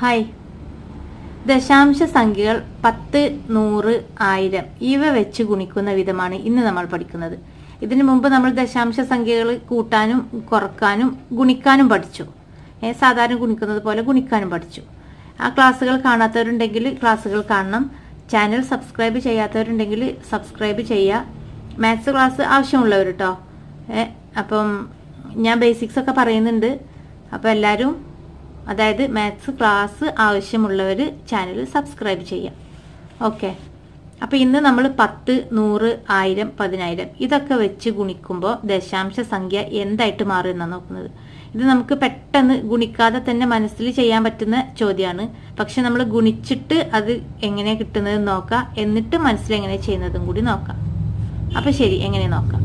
Hi ദശാംശ സംഖ്യകൾ പത്ത് നൂറ് ആയിരം ഇവ വെച്ച് ഗുണിക്കുന്ന വിധമാണ് ഇന്ന് നമ്മൾ പഠിക്കുന്നത് ഇതിനു മുമ്പ് നമ്മൾ ദശാംശ സംഖ്യകൾ കൂട്ടാനും കുറക്കാനും ഗുണിക്കാനും പഠിച്ചു ഏ, സാധാരണ ഗുണിക്കുന്നത് പോലെ ഗുണിക്കാനും പഠിച്ചു ആ ക്ലാസ്സുകൾ കാണാത്തവരുണ്ടെങ്കിൽ ക്ലാസ്സുകൾ കാണണം ചാനൽ സബ്സ്ക്രൈബ് ചെയ്യാത്തവരുണ്ടെങ്കിൽ സബ്സ്ക്രൈബ് ചെയ്യുക മാത്സ് ക്ലാസ് ആവശ്യമുള്ളവർ കേട്ടോ ഏ, അപ്പം ഞാൻ ബേസിക്സ് ഒക്കെ പറയുന്നുണ്ട് അപ്പോൾ എല്ലാവരും അതായത് മാത്സ് ക്ലാസ് ആവശ്യമുള്ളവർ ചാനൽ സബ്സ്ക്രൈബ് ചെയ്യാം ഓക്കെ അപ്പോൾ ഇന്ന് നമ്മൾ പത്ത് നൂറ് ആയിരം പതിനായിരം ഇതൊക്കെ വെച്ച് ഗുണിക്കുമ്പോൾ ദശാംശ സംഖ്യ എന്തായിട്ട് മാറും എന്നാണ് നോക്കുന്നത് ഇത് നമുക്ക് പെട്ടെന്ന് ഗുണിക്കാതെ തന്നെ മനസ്സിൽ ചെയ്യാൻ പറ്റുന്ന ചോദ്യമാണ് പക്ഷെ നമ്മൾ ഗുണിച്ചിട്ട് അത് എങ്ങനെ കിട്ടുന്നത് നോക്കാം എന്നിട്ട് മനസ്സിൽ എങ്ങനെ ചെയ്യുന്നതും കൂടി നോക്കാം അപ്പോൾ ശരി എങ്ങനെ നോക്കാം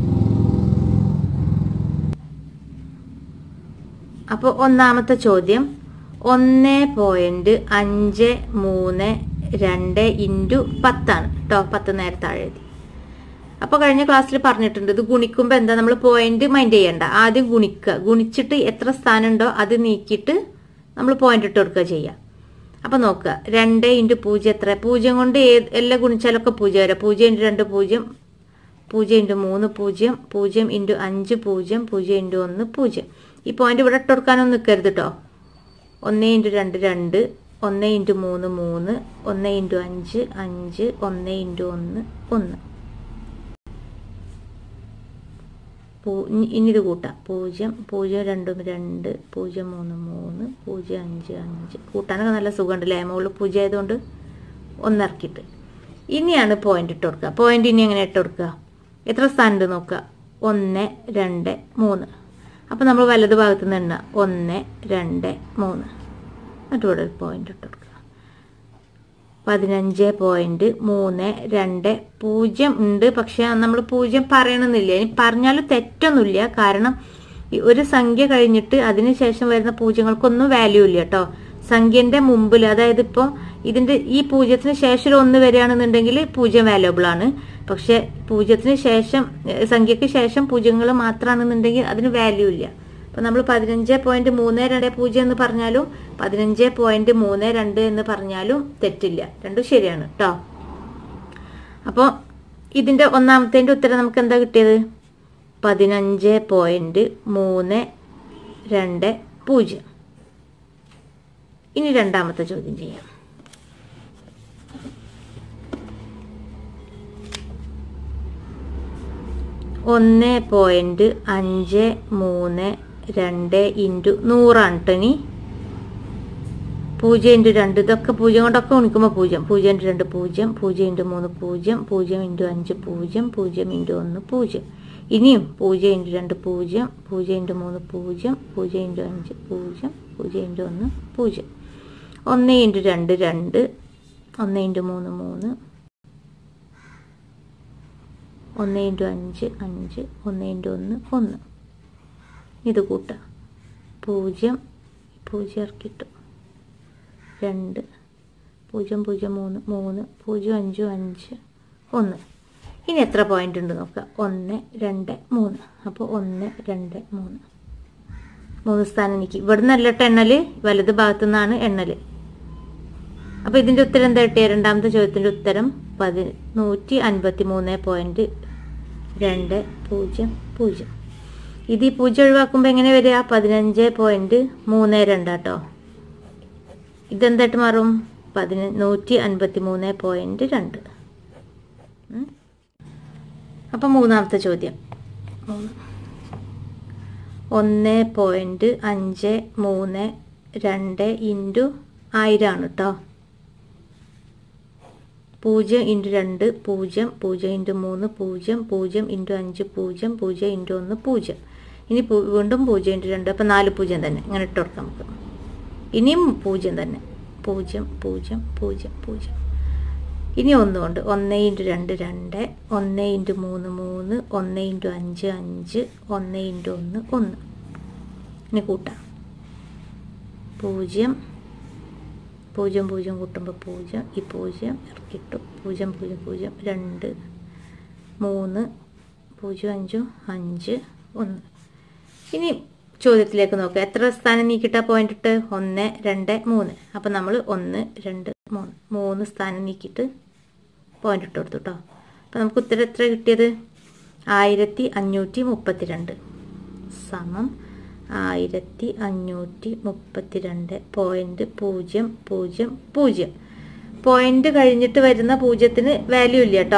അപ്പോൾ ഒന്നാമത്തെ ചോദ്യം ഒന്ന് പോയിന്റ് അഞ്ച് മൂന്ന് രണ്ട് ഇൻറ്റു പത്താണ് കേട്ടോ പത്ത് നേരത്തെ എഴുതി അപ്പോൾ കഴിഞ്ഞ ക്ലാസ്സിൽ പറഞ്ഞിട്ടുണ്ട് ഇത് ഗുണിക്കുമ്പോൾ എന്താ നമ്മൾ പോയിന്റ് മൈൻഡ് ചെയ്യണ്ട ആദ്യം ഗുണിക്കുക ഗുണിച്ചിട്ട് എത്ര സ്ഥാനം ഉണ്ടോ അത് നീക്കിയിട്ട് നമ്മൾ പോയിന്റ് ഇട്ട് കൊടുക്കുക ചെയ്യുക അപ്പോൾ നോക്കുക രണ്ട് ഇൻറ്റു പൂജ്യം എത്ര പൂജ്യം കൊണ്ട് ഏത് എല്ലാം ഗുണിച്ചാലൊക്കെ പൂജ്യം വരാം പൂജ്യം ഇൻറ്റു രണ്ട് പൂജ്യം പൂജ്യം ഇൻറ്റു മൂന്ന് പൂജ്യം പൂജ്യം ഇൻറ്റു അഞ്ച് പൂജ്യം പൂജ്യം ഇൻറ്റു ഒന്ന് പൂജ്യം ഈ പോയിന്റ് ഇവിടെ ഇട്ട് കൊടുക്കാനൊന്നും നിൽക്കരുത് കേട്ടോ ഒന്ന് ഇൻറ്റു രണ്ട് രണ്ട് ഒന്ന് ഇൻറ്റു മൂന്ന് മൂന്ന് ഒന്ന് ഇൻറ്റു അഞ്ച് അഞ്ച് ഒന്ന് ഇൻറ്റു ഒന്ന് ഒന്ന് പൂ- ഇനി ഇനി ഇത് കൂട്ടാം പൂജ്യം പൂജ്യം രണ്ടും രണ്ട് പൂജ്യം മൂന്ന് മൂന്ന് പൂജ്യം അഞ്ച് അഞ്ച് കൂട്ടാനൊക്കെ നല്ല സുഖമുണ്ടല്ലേ മുകളിൽ പൂജ്യം ആയതുകൊണ്ട് ഒന്നിറക്കിയിട്ട് ഇനിയാണ് പോയിന്റ് ഇട്ട് കൊടുക്കുക പോയിന്റ് ഇനി എങ്ങനെ ഇട്ട് കൊടുക്കുക എത്ര സ്ഥാനം ഉണ്ട് നോക്കുക ഒന്ന് രണ്ട് മൂന്ന് അപ്പോൾ നമ്മൾ വലത് ഭാഗത്ത് നിന്ന് എണ്ണ ഒന്ന് രണ്ട് മൂന്ന് എന്നിട്ട് ഇവിടെ ഒരു പോയിന്റ് ഇട്ട് കൊടുക്കുക പതിനഞ്ച് പോയിന്റ് മൂന്ന് രണ്ട് പൂജ്യം ഉണ്ട് പക്ഷെ നമ്മൾ പൂജ്യം പറയണമെന്നില്ല ഇനി പറഞ്ഞാലും തെറ്റൊന്നുമില്ല കാരണം ഈ ഒരു സംഖ്യ കഴിഞ്ഞിട്ട് അതിന് ശേഷം വരുന്ന പൂജ്യങ്ങൾക്കൊന്നും വാല്യൂ ഇല്ല കേട്ടോ സംഖ്യന്റെ മുമ്പിൽ അതായത് ഇപ്പോൾ ഇതിന്റെ ഈ പൂജ്യത്തിന് ശേഷം ഒരു ഒന്ന് വരികയാണെന്നുണ്ടെങ്കിൽ പൂജ്യം വാല്യബിൾ ആണ് പക്ഷെ പൂജ്യത്തിന് ശേഷം ഏഹ്, സംഖ്യക്ക് ശേഷം പൂജ്യങ്ങൾ മാത്രമാണെന്നുണ്ടെങ്കിൽ അതിന് വാല്യൂ ഇല്ല അപ്പൊ നമ്മൾ പതിനഞ്ച് പോയിന്റ് മൂന്ന് രണ്ട് പൂജ്യം എന്ന് പറഞ്ഞാലും പതിനഞ്ച് പോയിന്റ് മൂന്ന് രണ്ട് എന്ന് പറഞ്ഞാലും തെറ്റില്ല രണ്ടും ശരിയാണ് കേട്ടോ അപ്പോൾ ഇതിന്റെ ഒന്നാമത്തേന്റെ ഉത്തരം നമുക്ക് എന്താ കിട്ടിയത് പതിനഞ്ച് പോയിന്റ് മൂന്ന് രണ്ട് പൂജ്യം ഇനി രണ്ടാമത്തെ ചോദ്യം ചെയ്യാം ഒന്ന് പോയിന്റ് അഞ്ച് മൂന്ന് രണ്ട് ഇൻറ്റു നൂറാണ് ട്ടോ ഇനി പൂജ്യം ഇൻറ്റു രണ്ട് ഇതൊക്കെ പൂജ്യം കൊണ്ടൊക്കെ ഗുണിക്കുമ്പോൾ പൂജ്യം പൂജ്യം ഇൻറ്റു രണ്ട് പൂജ്യം പൂജ്യം ഇൻറ്റു മൂന്ന് പൂജ്യം പൂജ്യം ഇൻറ്റു അഞ്ച് പൂജ്യം പൂജ്യം ഇൻറ്റു ഒന്ന് പൂജ്യം ഇനിയും പൂജ്യം ഇൻറ്റു രണ്ട് പൂജ്യം പൂജ്യം ഇൻറ്റു മൂന്ന് പൂജ്യം പൂജ്യം ഇൻറ്റു അഞ്ച് പൂജ്യം പൂജ്യം ഇൻറ്റു ഒന്ന് പൂജ്യം ഒന്ന് ഇൻറ്റു രണ്ട് രണ്ട് ഒന്ന് ഇൻറ്റു മൂന്ന് മൂന്ന് ഒന്ന് ഇൻറ്റു അഞ്ച് അഞ്ച് ഒന്ന് ഇൻറ്റു ഒന്ന് ഒന്ന് ഇത് കൂട്ടാം പൂജ്യം പൂജ്യം ഇറക്കിട്ടു രണ്ട് പൂജ്യം പൂജ്യം മൂന്ന് മൂന്ന് പൂജ്യം അഞ്ചും അഞ്ച് ഒന്ന് ഇനി എത്ര പോയിന്റ് ഉണ്ട് നോക്കുക ഒന്ന് രണ്ട് മൂന്ന് അപ്പോൾ ഒന്ന് രണ്ട് മൂന്ന് മൂന്ന് സ്ഥാനം എനിക്ക് ഇവിടുന്ന് അല്ലട്ട എണ്ണല് വലത് ഭാഗത്തു നിന്നാണ് എണ്ണല് അപ്പോൾ ഇതിൻ്റെ ഉത്തരം എന്താ കിട്ടിയ രണ്ടാമത്തെ ചോദ്യത്തിൻ്റെ ഉത്തരം പതി നൂറ്റി അൻപത്തി മൂന്ന് പോയിന്റ് രണ്ട് പൂജ്യം പൂജ്യം ഇത് ഈ പൂജ്യം ഒഴിവാക്കുമ്പോൾ എങ്ങനെ വരിക പതിനഞ്ച് പോയിന്റ് മൂന്ന് രണ്ടാട്ടോ ഇതെന്തായിട്ട് മാറും പതിന നൂറ്റി അൻപത്തി മൂന്ന് പോയിന്റ് രണ്ട് ഉം. അപ്പം മൂന്നാമത്തെ ചോദ്യം മൂന്ന്. ഒന്ന് പോയിന്റ് അഞ്ച് മൂന്ന് രണ്ട് ഇൻറ്റു ആയിരമാണ് കേട്ടോ പൂജ്യം ഇൻറ്റു രണ്ട് പൂജ്യം പൂജ്യം ഇൻറ്റു മൂന്ന് പൂജ്യം പൂജ്യം ഇൻറ്റു അഞ്ച് പൂജ്യം പൂജ്യം ഇൻറ്റു ഒന്ന് പൂജ്യം ഇനി പൂ- വീണ്ടും പൂജ്യം ഇൻറ്റു രണ്ട് അപ്പം നാല് പൂജ്യം തന്നെ ഇങ്ങനെ ഇട്ട് കൊടുക്കാം നമുക്ക് ഇനിയും പൂജ്യം തന്നെ പൂജ്യം പൂജ്യം പൂജ്യം പൂജ്യം ഇനി ഒന്നുകൊണ്ട് ഒന്ന് ഇൻറ്റു രണ്ട് രണ്ട് ഒന്ന് ഇൻറ്റു മൂന്ന് മൂന്ന് ഒന്ന് ഇൻറ്റു അഞ്ച് അഞ്ച് ഒന്ന് ഇൻറ്റു ഒന്ന് ഒന്ന് ഇനി കൂട്ടാം പൂജ്യം പൂജ്യം പൂജ്യം കൂട്ടുമ്പോൾ പൂജ്യം ഈ പൂജ്യം ഇറക്കിട്ടു പൂജ്യം പൂജ്യം പൂജ്യം രണ്ട് മൂന്ന് പൂജ്യം അഞ്ചും അഞ്ച് ഒന്ന് ഇനി ചോദ്യത്തിലേക്ക് നോക്കുക എത്ര സ്ഥാനം നീക്കിയിട്ടാ പോയിന്റ് ഇട്ട് ഒന്ന് രണ്ട് മൂന്ന് അപ്പം നമ്മൾ ഒന്ന് രണ്ട് മൂന്ന് മൂന്ന് സ്ഥാനം നീക്കിയിട്ട് പോയിന്റ് ഇട്ട് കൊടുത്തു കേട്ടോ അപ്പം നമുക്ക് ഉത്തരം എത്ര കിട്ടിയത് ആയിരത്തി അഞ്ഞൂറ്റി മുപ്പത്തിരണ്ട് സമം ആയിരത്തി അഞ്ഞൂറ്റി മുപ്പത്തിരണ്ട് പോയിന്റ് പൂജ്യം പൂജ്യം പൂജ്യം പോയിന്റ് കഴിഞ്ഞിട്ട് വരുന്ന പൂജ്യത്തിന് വാല്യൂ ഇല്ല കേട്ടോ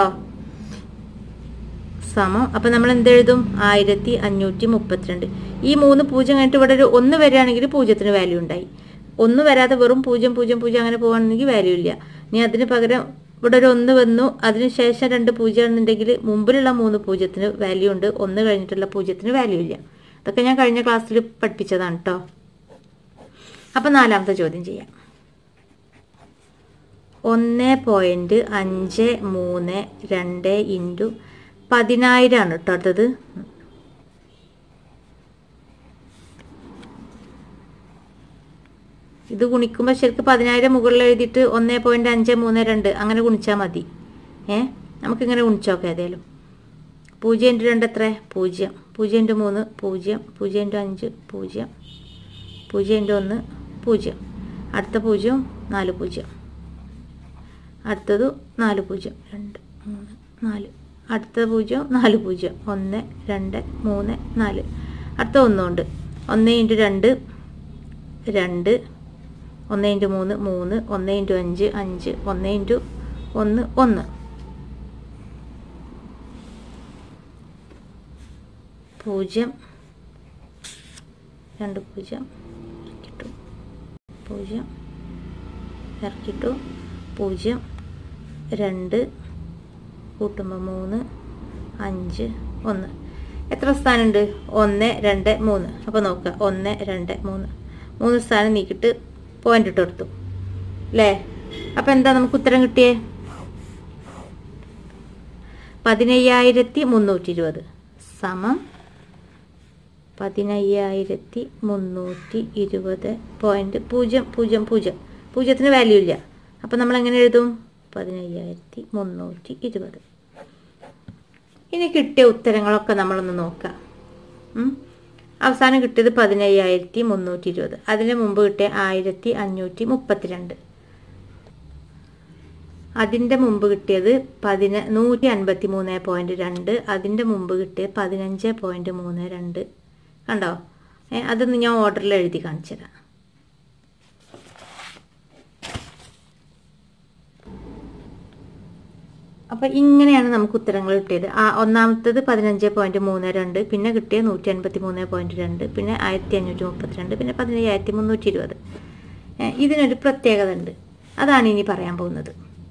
സമം അപ്പം നമ്മൾ എന്തെഴുതും ആയിരത്തി അഞ്ഞൂറ്റി മുപ്പത്തിരണ്ട് ഈ മൂന്ന് പൂജ്യം കഴിഞ്ഞിട്ട് ഇവിടെ ഒരു ഒന്ന് വരികയാണെങ്കിൽ പൂജ്യത്തിന് വാല്യൂ ഉണ്ടായി ഒന്ന് വരാതെ വെറും പൂജ്യം പൂജ്യം പൂജ്യം അങ്ങനെ പോകുകയാണെങ്കിൽ വാല്യൂ ഇല്ല ഇനി അതിന് പകരം ഇവിടെ ഒരു ഒന്ന് വന്നു അതിനുശേഷം രണ്ട് പൂജ്യം എന്നുണ്ടെങ്കിൽ മുമ്പിലുള്ള മൂന്ന് പൂജ്യത്തിന് വാല്യൂ ഉണ്ട് ഒന്ന് കഴിഞ്ഞിട്ടുള്ള പൂജ്യത്തിന് വാല്യൂ ഇല്ല അതൊക്കെ ഞാൻ കഴിഞ്ഞ ക്ലാസ്സിൽ പഠിപ്പിച്ചതാണ് കേട്ടോ അപ്പം നാലാമത്തെ ചോദ്യം ചെയ്യാം ഒന്ന് പോയിന്റ് അഞ്ച് മൂന്ന് രണ്ട് ഇൻറ്റു പതിനായിരമാണ് കേട്ടോ അടുത്തത് ഇത് ഗുണിക്കുമ്പോൾ ശരിക്കും പതിനായിരം മുകളിൽ എഴുതിയിട്ട് ഒന്ന് പോയിന്റ് അഞ്ച് മൂന്ന് രണ്ട് അങ്ങനെ ഗുണിച്ചാൽ മതി ഏ നമുക്കിങ്ങനെ ഗുണിച്ചോക്കെ ഏതായാലും പൂജ്യം ഇൻറ്റു രണ്ട് എത്ര പൂജ്യം പൂജ്യം ഇൻറ്റു മൂന്ന് പൂജ്യം പൂജ്യം ഇൻറ്റു അഞ്ച് പൂജ്യം പൂജ്യം ഇൻറ്റു ഒന്ന് പൂജ്യം അടുത്ത പൂജ്യം നാല് പൂജ്യം അടുത്തത് നാല് പൂജ്യം രണ്ട് മൂന്ന് നാല് അടുത്ത പൂജ്യം നാല് പൂജ്യം ഒന്ന് രണ്ട് മൂന്ന് നാല് അടുത്ത ഒന്നുണ്ട് ഒന്ന് ഇൻറ്റു രണ്ട് രണ്ട് ഒന്ന് ഇൻറ്റു മൂന്ന് മൂന്ന് ഒന്ന് ഇൻറ്റു അഞ്ച് അഞ്ച് ഒന്ന് ഇൻറ്റു ഒന്ന് ഒന്ന് പൂജ്യം രണ്ട് പൂജ്യം ഇറക്കിട്ടു പൂജ്യം ഇറക്കിട്ടു പൂജ്യം രണ്ട് കൂട്ടുമ്പോൾ മൂന്ന് അഞ്ച് ഒന്ന് എത്ര സ്ഥാനമുണ്ട് ഒന്ന് രണ്ട് മൂന്ന് അപ്പോൾ നോക്കുക ഒന്ന് രണ്ട് മൂന്ന് മൂന്ന് സ്ഥാനം നീക്കിയിട്ട് പോയിന്റ് ഇട്ട് കൊടുത്തു അല്ലേ അപ്പം എന്താ നമുക്ക് ഉത്തരം കിട്ടിയേ പതിനയ്യായിരത്തി മുന്നൂറ്റി ഇരുപത് സമം പതിനയ്യായിരത്തി മുന്നൂറ്റി ഇരുപത് പോയിന്റ് പൂജ്യം പൂജ്യം പൂജ്യം പൂജ്യത്തിന് വാല്യൂ ഇല്ല അപ്പം നമ്മൾ എങ്ങനെ എഴുതും പതിനയ്യായിരത്തി മുന്നൂറ്റി ഇരുപത് ഇനി കിട്ടിയ ഉത്തരങ്ങളൊക്കെ നമ്മളൊന്ന് നോക്കാം ഉം. അവസാനം കിട്ടിയത് പതിനയ്യായിരത്തി മുന്നൂറ്റി ഇരുപത് അതിന് മുമ്പ് കിട്ടിയ ആയിരത്തി അഞ്ഞൂറ്റി മുപ്പത്തിരണ്ട് അതിൻ്റെ മുമ്പ് കിട്ടിയത് പതിന നൂറ്റി അൻപത്തി മൂന്ന് പോയിന്റ് രണ്ട് അതിൻ്റെ മുമ്പ് കിട്ടിയത് പതിനഞ്ച് പോയിന്റ് മൂന്ന് രണ്ട് കണ്ടോ ഏ അതൊന്ന് ഞാൻ ഓർഡറിൽ എഴുതി കാണിച്ചു തരാം അപ്പം ഇങ്ങനെയാണ് നമുക്ക് ഉത്തരങ്ങൾ കിട്ടിയത് ആ ഒന്നാമത്തത് പതിനഞ്ച് പോയിന്റ് മൂന്ന് രണ്ട് പിന്നെ കിട്ടിയ നൂറ്റി അൻപത്തി മൂന്ന് പോയിന്റ് രണ്ട് പിന്നെ ആയിരത്തി അഞ്ഞൂറ്റി മുപ്പത്തിരണ്ട് പിന്നെ പതിനയ്യായിരത്തി മുന്നൂറ്റി ഇരുപത് ഏ, ഇതിനൊരു പ്രത്യേകത ഉണ്ട് അതാണ് ഇനി പറയാൻ പോകുന്നത്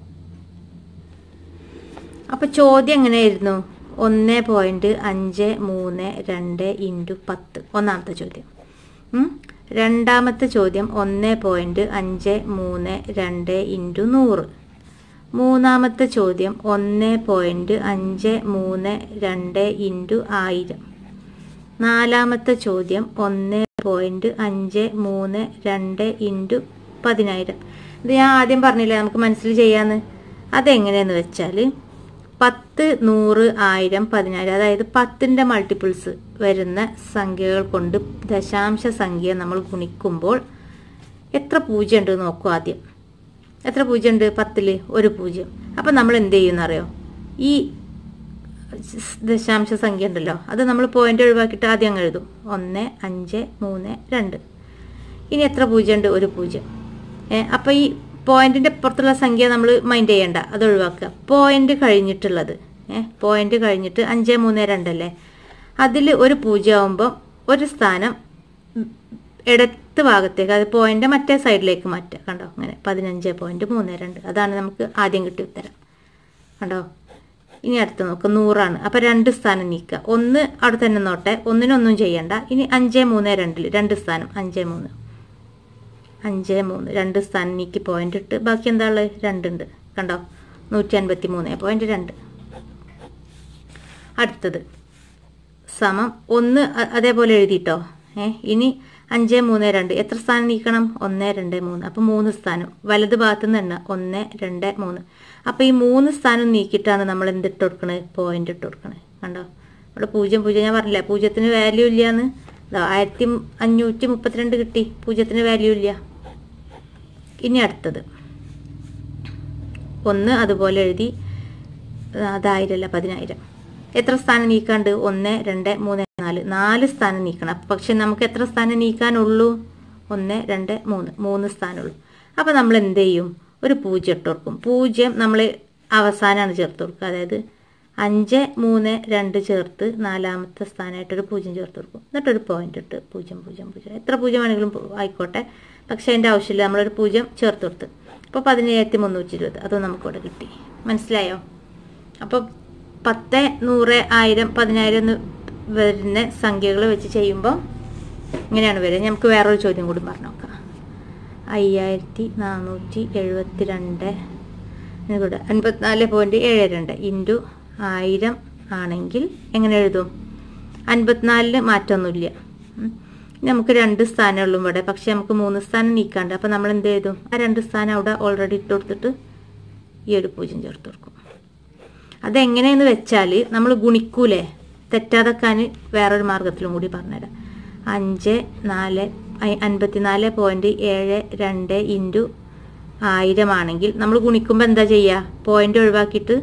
അപ്പൊ ചോദ്യം എങ്ങനെയായിരുന്നു ഒന്ന് പോയിന്റ് അഞ്ച് മൂന്ന് രണ്ട് ഇൻറ്റു പത്ത് ഒന്നാമത്തെ ചോദ്യം ഉം. രണ്ടാമത്തെ ചോദ്യം ഒന്ന് പോയിന്റ് അഞ്ച് മൂന്ന് രണ്ട് ഇൻറ്റു നൂറ് മൂന്നാമത്തെ ചോദ്യം ഒന്ന് പോയിന്റ് അഞ്ച് മൂന്ന് രണ്ട് ഇൻറ്റു ആയിരം നാലാമത്തെ ചോദ്യം ഒന്ന് പോയിന്റ് അഞ്ച് മൂന്ന് രണ്ട് ഇൻറ്റു പതിനായിരം ഇത് ഞാൻ ആദ്യം പറഞ്ഞില്ലേ നമുക്ക് മനസ്സിൽ ചെയ്യാന്ന് അതെങ്ങനെയെന്ന് വെച്ചാൽ പത്ത് നൂറ് ആയിരം പതിനായിരം അതായത് പത്തിൻ്റെ മൾട്ടിപ്പിൾസ് വരുന്ന സംഖ്യകൾ കൊണ്ട് ദശാംശ സംഖ്യ നമ്മൾ ഗുണിക്കുമ്പോൾ എത്ര പൂജ്യം ഉണ്ട് നോക്കൂ ആദ്യം എത്ര പൂജ്യം ഉണ്ട് പത്തിൽ ഒരു പൂജ്യം അപ്പം നമ്മൾ എന്ത് ചെയ്യുമെന്നറിയോ ഈ ദശാംശ സംഖ്യ ഉണ്ടല്ലോ അത് നമ്മൾ പോയിന്റ് ഒഴിവാക്കിയിട്ട് ആദ്യം അങ്ങ് എഴുതും ഒന്ന് അഞ്ച് മൂന്ന് രണ്ട് ഇനി എത്ര പൂജ്യം ഉണ്ട് ഒരു പൂജ്യം ഏ അപ്പോൾ ഈ പോയിന്റിന്റെ പുറത്തുള്ള സംഖ്യ നമ്മൾ മൈൻഡ് ചെയ്യണ്ട അത് ഒഴിവാക്കുക പോയിന്റ് കഴിഞ്ഞിട്ടുള്ളത് ഏ പോയിന്റ് കഴിഞ്ഞിട്ട് അഞ്ച് മൂന്ന് രണ്ടല്ലേ അതിൽ ഒരു പൂജ്യം ആകുമ്പോൾ ഒരു സ്ഥാനം ഇടത്ത് ഭാഗത്തേക്ക് അത് പോയിന്റ് മറ്റേ സൈഡിലേക്ക് മാറ്റുക കണ്ടോ അങ്ങനെ പതിനഞ്ച് പോയിന്റ് മൂന്ന് രണ്ട് അതാണ് നമുക്ക് ആദ്യം കിട്ടിയ ഉത്തരം കണ്ടോ ഇനി അടുത്ത് നോക്കുക നൂറാണ് അപ്പം രണ്ട് സ്ഥാനം നീക്കുക ഒന്ന് അവിടെ തന്നെ നോട്ടെ ഒന്നിനൊന്നും ചെയ്യണ്ട ഇനി അഞ്ച് മൂന്ന് രണ്ടിൽ രണ്ട് സ്ഥാനം അഞ്ച് മൂന്ന് അഞ്ച് മൂന്ന് രണ്ട് സ്ഥാനം നീക്കി പോയിന്റ് ഇട്ട് ബാക്കി എന്താ ഉള്ളത് രണ്ടുണ്ട് കണ്ടോ നൂറ്റി അൻപത്തി മൂന്ന് പോയിന്റ് രണ്ട് അടുത്തത് സമം ഒന്ന് അ- അതേപോലെ എഴുതിട്ടോ ഏ ഇനി അഞ്ച് മൂന്ന് രണ്ട് എത്ര സ്ഥാനം നീക്കണം ഒന്ന് രണ്ട് മൂന്ന് അപ്പം മൂന്ന് സ്ഥാനം വലത് ഭാഗത്ത് നിന്ന് എണ്ണ ഒന്ന് രണ്ട് മൂന്ന് അപ്പം ഈ മൂന്ന് സ്ഥാനം നീക്കിയിട്ടാണ് നമ്മൾ എന്തിട്ട് കൊടുക്കണത് പോയിന്റ് ഇട്ട് കൊടുക്കണത് കണ്ടോ ഇവിടെ പൂജ്യം പൂജ്യം ഞാൻ പറഞ്ഞില്ല പൂജ്യത്തിന് വാല്യൂ ഇല്ലയെന്ന് ഇതാ ആയിരത്തി അഞ്ഞൂറ്റി മുപ്പത്തിരണ്ട് കിട്ടി പൂജ്യത്തിന് വാല്യൂ ഇല്ല ഇനി അടുത്തത് ഒന്ന് അതുപോലെ എഴുതി അതായിരല്ല പതിനായിരം എത്ര സ്ഥാനം നീക്കാണ്ട് ഒന്ന് രണ്ട് മൂന്ന് നാല് നാല് സ്ഥാനം നീക്കണം അപ്പൊ പക്ഷെ നമുക്ക് എത്ര സ്ഥാനം നീക്കാനുള്ളൂ ഒന്ന് രണ്ട് മൂന്ന് മൂന്ന് സ്ഥാനമുള്ളൂ അപ്പോൾ നമ്മൾ എന്ത് ചെയ്യും ഒരു പൂജ്യം ഇട്ട് കൊടുക്കും പൂജ്യം നമ്മൾ അവസാനമാണ് ചേർത്ത് കൊടുക്കുക അതായത് അഞ്ച് മൂന്ന് രണ്ട് ചേർത്ത് നാലാമത്തെ സ്ഥാനമായിട്ടൊരു പൂജ്യം ചേർത്ത് കൊടുക്കും എന്നിട്ടൊരു പോയിന്റ് ഇട്ട് പൂജ്യം പൂജ്യം പൂജ്യം എത്ര പൂജ്യം വേണമെങ്കിലും പോ- ആയിക്കോട്ടെ പക്ഷേ അതിൻ്റെ ആവശ്യമില്ല നമ്മളൊരു പൂജ്യം ചേർത്ത് കൊടുത്ത് അപ്പോൾ പതിനയ്യായിരത്തി മുന്നൂറ്റി ഇരുപത് അത് നമുക്കിവിടെ കിട്ടി മനസ്സിലായോ അപ്പോൾ പത്ത് നൂറ് ആയിരം പതിനായിരം എന്ന് വരുന്ന സംഖ്യകൾ വെച്ച് ചെയ്യുമ്പോൾ ഇങ്ങനെയാണ് വരിക നമുക്ക് വേറൊരു ചോദ്യം കൂടി പറഞ്ഞു നോക്കാം അയ്യായിരത്തി നാനൂറ്റി എഴുപത്തി രണ്ട് ഇവിടെ അൻപത്തിനാല് പോയിൻറ്റ് ഏഴ് രണ്ട് ഇൻറ്റു ആയിരം ആണെങ്കിൽ എങ്ങനെ എഴുതും അൻപത്തിനാലിന് മാറ്റമൊന്നുമില്ല ഉം. ഇനി നമുക്ക് രണ്ട് സ്ഥാനമേ ഉള്ളൂ ഇവിടെ പക്ഷെ നമുക്ക് മൂന്ന് സ്ഥാനം നീക്കാണ്ട് അപ്പം നമ്മൾ എന്ത് എഴുതും ആ രണ്ട് സ്ഥാനം അവിടെ ഓൾറെഡി ഇട്ട് കൊടുത്തിട്ട് ഈ ഒരു പൂജ്യം ചേർത്ത് കൊടുക്കും അതെങ്ങനെയെന്ന് വെച്ചാൽ നമ്മൾ ഗുണിക്കൂലേ തെറ്റാതെക്കാൻ വേറൊരു മാർഗത്തിലും കൂടി പറഞ്ഞുതരാം അഞ്ച് നാല് അയ്- അൻപത്തിനാല് പോയിൻറ്റ് ഏഴ് രണ്ട് ഇൻറ്റു ആയിരം ആണെങ്കിൽ നമ്മൾ ഗുണിക്കുമ്പോൾ എന്താ ചെയ്യുക പോയിൻ്റ് ഒഴിവാക്കിയിട്ട്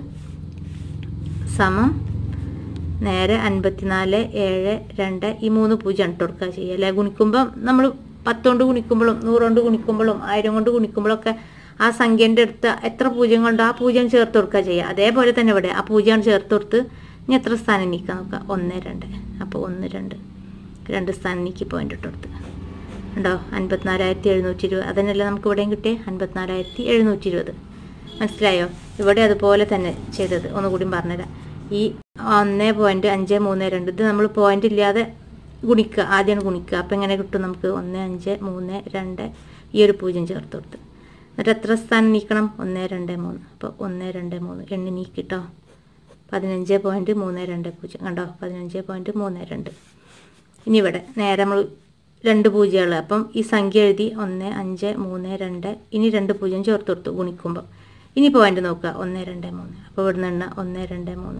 സമം നേരെ അൻപത്തിനാല് ഏഴ് രണ്ട് ഈ മൂന്ന് പൂജ്യം ഇട്ട് കൊടുക്കുക ചെയ്യുക അല്ലെ ഗുണിക്കുമ്പോൾ നമ്മൾ പത്തോണ്ട് ഗുണിക്കുമ്പോഴും നൂറുകൊണ്ട് ഗുണിക്കുമ്പോഴും ആയിരം കൊണ്ട് ഗുണിക്കുമ്പോഴൊക്കെ ആ സംഖ്യൻ്റെ അടുത്ത് എത്ര പൂജ്യം കൊണ്ട് ആ പൂജ്യം ചേർത്ത് കൊടുക്കുക ചെയ്യുക അതേപോലെ തന്നെ ഇവിടെ ആ പൂജ്യം ചേർത്ത് കൊടുത്ത് ഇനി എത്ര സ്ഥാനം നീക്കാൻ നോക്കുക ഒന്ന് രണ്ട് അപ്പോൾ ഒന്ന് രണ്ട് രണ്ട് സ്ഥാനം നീക്കി പോയിന്റ് ഇട്ട് കൊടുത്ത് ഉണ്ടോ അൻപത്തിനാലായിരത്തി എഴുന്നൂറ്റി ഇരുപത് അതന്നെയല്ലേ നമുക്ക് ഇവിടെയും കിട്ടിയേ അൻപത്തിനാലായിരത്തി എഴുന്നൂറ്റി ഇരുപത് മനസ്സിലായോ ഇവിടെ അതുപോലെ തന്നെ ചെയ്തത് ഒന്നുകൂടി പറഞ്ഞുതരാം ഈ ഒന്ന് പോയിന്റ് അഞ്ച് മൂന്ന് രണ്ട് ഇത് നമ്മൾ പോയിന്റ് ഇല്ലാതെ ഗുണിക്കുക ആദ്യമാണ് ഗുണിക്കുക അപ്പം എങ്ങനെ കിട്ടും നമുക്ക് ഒന്ന് അഞ്ച് മൂന്ന് രണ്ട് ഈ ഒരു പൂജ്യം ചേർത്ത് കൊടുത്ത് എന്നിട്ട് എത്ര സ്ഥാനം നീക്കണം ഒന്ന് രണ്ട് മൂന്ന് അപ്പോൾ ഒന്ന് രണ്ട് മൂന്ന് എണ്ണി നീക്കിട്ടോ പതിനഞ്ച് പോയിന്റ് മൂന്ന് രണ്ട് പൂജ്യം കണ്ടോ പതിനഞ്ച് പോയിന്റ് മൂന്ന് രണ്ട് ഇനി ഇവിടെ നേരെ നമ്മൾ രണ്ട് പൂജ്യങ്ങൾ അപ്പം ഈ സംഖ്യ എഴുതി ഒന്ന് അഞ്ച് മൂന്ന് രണ്ട് ഇനി രണ്ട് പൂജ്യം ചേർത്ത് കൊടുത്തു ഗുണിക്കുമ്പോൾ ഇനി പോയിന്റ് നോക്കുക ഒന്ന് രണ്ട് മൂന്ന് അപ്പോൾ ഇവിടുന്ന് എണ്ണ ഒന്ന് രണ്ട് മൂന്ന്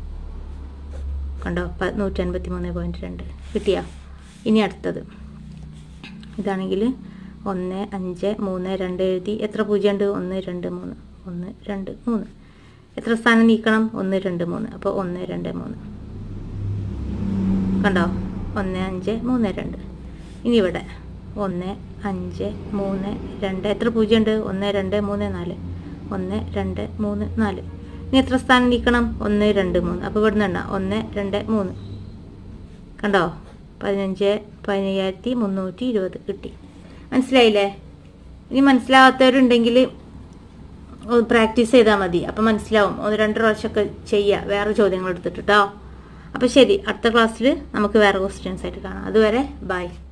കണ്ടോ പ നൂറ്റി അൻപത്തി മൂന്ന് പോയിന്റ് രണ്ട് കിട്ടിയാ ഇനി അടുത്തത് ഇതാണെങ്കിൽ ഒന്ന് അഞ്ച് മൂന്ന് രണ്ട് എഴുതി എത്ര പൂജ്യം ഉണ്ട് ഒന്ന് രണ്ട് മൂന്ന് ഒന്ന് രണ്ട് മൂന്ന് എത്ര സ്ഥാനം നീക്കണം ഒന്ന് രണ്ട് മൂന്ന് അപ്പോൾ ഒന്ന് രണ്ട് മൂന്ന് കണ്ടോ ഒന്ന് അഞ്ച് മൂന്ന് രണ്ട് ഇനി ഇവിടെ ഒന്ന് അഞ്ച് മൂന്ന് രണ്ട് എത്ര പൂജ്യം ഉണ്ട് ഒന്ന് രണ്ട് മൂന്ന് നാല് ഒന്ന് രണ്ട് മൂന്ന് നാല് ഇനി എത്ര സ്ഥാനം നീക്കണം ഒന്ന് രണ്ട് മൂന്ന് അപ്പോൾ ഇവിടുന്ന് എണ്ണ ഒന്ന് രണ്ട് മൂന്ന് കണ്ടോ പതിനഞ്ച് പതിനയ്യായിരത്തി മുന്നൂറ്റി ഇരുപത് കിട്ടി മനസ്സിലായില്ലേ ഇനി മനസ്സിലാവാത്തവരുണ്ടെങ്കിൽ പ്രാക്ടീസ് ചെയ്താൽ മതി അപ്പം മനസ്സിലാവും ഒന്ന് രണ്ട് പ്രാവശ്യമൊക്കെ ചെയ്യുക വേറെ ചോദ്യങ്ങൾ എടുത്തിട്ട് കേട്ടോ അപ്പോൾ ശരി അടുത്ത ക്ലാസ്സിൽ നമുക്ക് വേറെ ക്വസ്റ്റ്യൻസ് ആയിട്ട് കാണാം അതുവരെ ബൈ